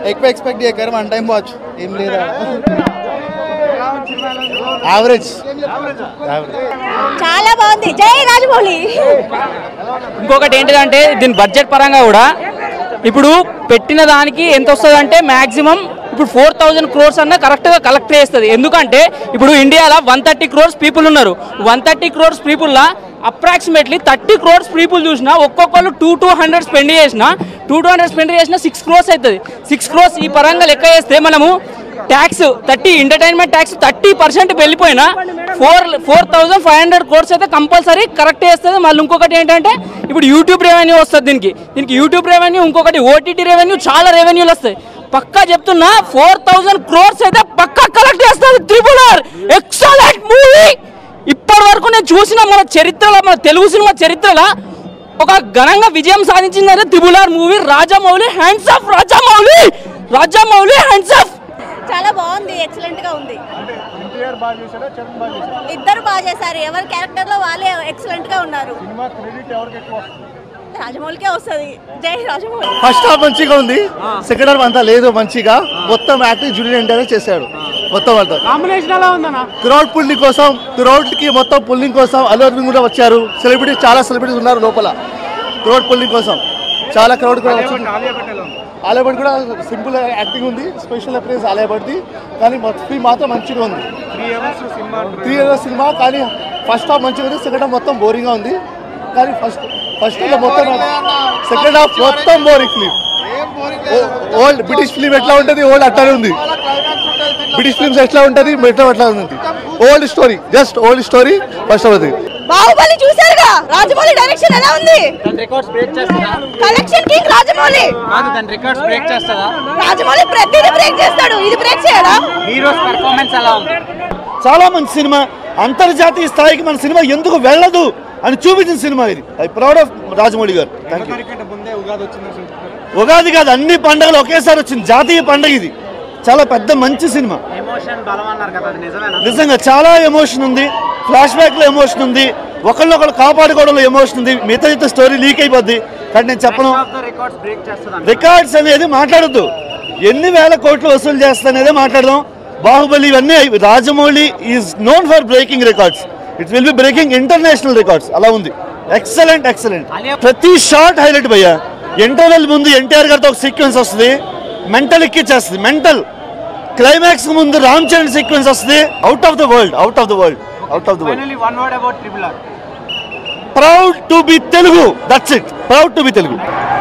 ఎక్కువ ఎక్స్పెక్ట్ చేయకారు one time watch ఏం లేదా యావరేజ్ చాలా బాగుంది జై రాజమౌళి ఇంకొకటి ఏంటిదంటే దీని బడ్జెట్ పరంగా కూడా ఇప్పుడు పెట్టిన దానికి ఎంత వస్తుంది అంటే మాక్సిమం ఇప్పుడు ఫోర్ థౌజండ్ క్రోర్స్ అన్న కరెక్ట్గా కలెక్ట్ చేస్తుంది ఎందుకంటే ఇప్పుడు ఇండియాలో వన్ థర్టీ క్రోర్స్ పీపుల్ ఉన్నారు వన్ థర్టీ క్రోర్స్ పీపుల్లో అప్రాక్సిమేట్లీ థర్టీ క్రోర్స్ పీపుల్ చూసినా ఒక్కొక్కరు టూ టూ హండ్రెడ్ స్పెండ్ చేసిన టూ టూ హండ్రెడ్ స్పెండ్ చేసిన సిక్స్ క్రోర్స్ అవుతుంది సిక్స్ క్రోర్స్ ఈ పరంగా లెక్క చేస్తే మనము tax thirty entertainment tax thirty percent వెళ్ళిపోయినా four four thousand five hundred crores అయితే కంపల్సరీ కరెక్ట్ చేస్తుంది మళ్ళీ ఇంకొకటి ఏంటంటే ఇప్పుడు యూట్యూబ్ రెవెన్యూ వస్తుంది దీనికి దీనికి యూట్యూబ్ రెవెన్యూ ఇంకొకటి ఓటీటీ రెవెన్యూ చాలా రెవెన్యూలు వస్తాయి పక్కా చెప్తున్నా ఫోర్ థౌసండ్ క్రోర్స్ అయితే పక్కా కలెక్ట్ చేస్తుంది త్రిపుల్ ఆర్ ఎక్సలెంట్ మూవీ ఇప్పటి వరకు నేను చూసిన మన చరిత్రలో మన తెలుగు సినిమా చరిత్రలో ఒక ఘనంగా విజయం సాధించిందంటే triple R movie Rajamouli hands off Rajamouli Rajamouli hands off చాలా బాగుంది ఎక్సలెంట్ గా ఉంది ఇద్దరు బాగా చేశారు ఎవరి క్యారెక్టర్ లో వాళ్ళే ఎక్సలెంట్ గా ఉన్నారు రాజమౌళికే వస్తుంది జై రాజమౌళి ఫస్ట్ హాఫ్ మంచిగా ఉంది సెకండ్ హాఫ్ అంతా లేదు మంచిగా మొత్తం యాక్టింగ్ జూనియర్ ఎన్టీఆర్ చేశాడు మొత్తం అంతా కాంబినేషన్ ఎలా ఉందన్న క్రౌడ్ పుల్లింగ్ కోసం క్రౌడ్ కి మొత్తం పుల్లింగ్ కోసం అల్లు అర్జున్ కూడా వచ్చారు సెలబ్రిటీస్ చాలా సెలబ్రిటీస్ ఉన్నారు లోపల క్రౌడ్ పుల్లింగ్ కోసం చాలా క్రౌడ్ కూడా వచ్చింది ఆలియా భట్ కూడా సింపుల్ యాక్టింగ్ ఉంది స్పెషల్ అప్రైజ్ ఆలియా భట్ది కానీ ఫిల్మ్ మాత్రం మంచిగా ఉంది త్రీ ఇయర్స్ సినిమా కానీ ఫస్ట్ హాఫ్ మంచిగా ఉంది సెకండ్ హాఫ్ మొత్తం బోరింగ్గా ఉంది కానీ ఫస్ట్ ఫస్ట్ మొత్తం సెకండ్ హాఫ్ మొత్తం boring film old British film ఎట్లా ఉంటుంది ఓల్డ్ అట్లానే ఉంది బ్రిటిష్ ఫిల్మ్స్ ఎట్లా ఉంటుంది మెట్రో అట్లా ఉంది old story just old story first అవుతుంది బాహుబలి చూసారుగా రాజమౌళి డైరెక్షన్ ఎలా ఉంది రికార్డ్స్ బ్రేక్ చేస్తుందా కలెక్షన్ కింగ్ రాజమౌళి కాదు దాని రికార్డ్స్ బ్రేక్ చేస్తుందా రాజమౌళి ప్రతిదీ బ్రేక్ చేస్తాడు ఇది బ్రేక్ చేయడా హీరోస్ పెర్ఫార్మెన్స్ ఎలా ఉంది చాలా మంచి సినిమా అంతర్జాతీయ స్థాయికి మన సినిమా ఎందుకు వెళ్ళదు అని చూపించిన సినిమా ఇది ఐ ప్రౌడ్ ఆఫ్ రాజమౌళి గారు థ్యాంక్ యూ ఉగాది కాదు అన్ని పండుగలు ఒకేసారి వచ్చింది జాతీయ పండుగ ఇది చాలా పెద్ద మంచి సినిమా ఎమోషన్ బలం అన్నారు కదా అది నిజమేనా నిజంగా చాలా ఎమోషన్ ఉంది ఫ్లాష్ బ్యాక్ లో ఎమోషన్ ఉంది ఒకళ్ళొకళ్ళు కాపాడుకోవడంలో ఎమోషన్ ఉంది మిగతా మిగతా స్టోరీ లీక్ అయిపోద్ది కానీ నేను చెప్పను రికార్డ్స్ బ్రేక్ చేస్తుందా రికార్డ్స్ అనేది మాట్లాడద్దు ఎన్ని వేల కోట్లు వసూలు చేస్తానేదే మాట్లాడదాం బాహుబలి ఇవన్నీ అయి- Rajamouli is known for breaking records it will be breaking international records అలా ఉంది ఎక్సలెంట్ ఎక్సలెంట్ ప్రతి షార్ట్ హైలైట్ భయ్యా ఇంటర్వెల్ ముందు ఎన్టీఆర్ గారితో ఒక సీక్వెన్స్ వస్తుంది మెంటల్ ఎక్కిచ్చేస్తుంది మెంటల్ క్లైమాక్స్ ముందు రామ్ చరణ్ సీక్వెన్స్ వస్తుంది out of the world out of the world out of the world finally one word about triple R proud to be Telugu that's it proud to be Telugu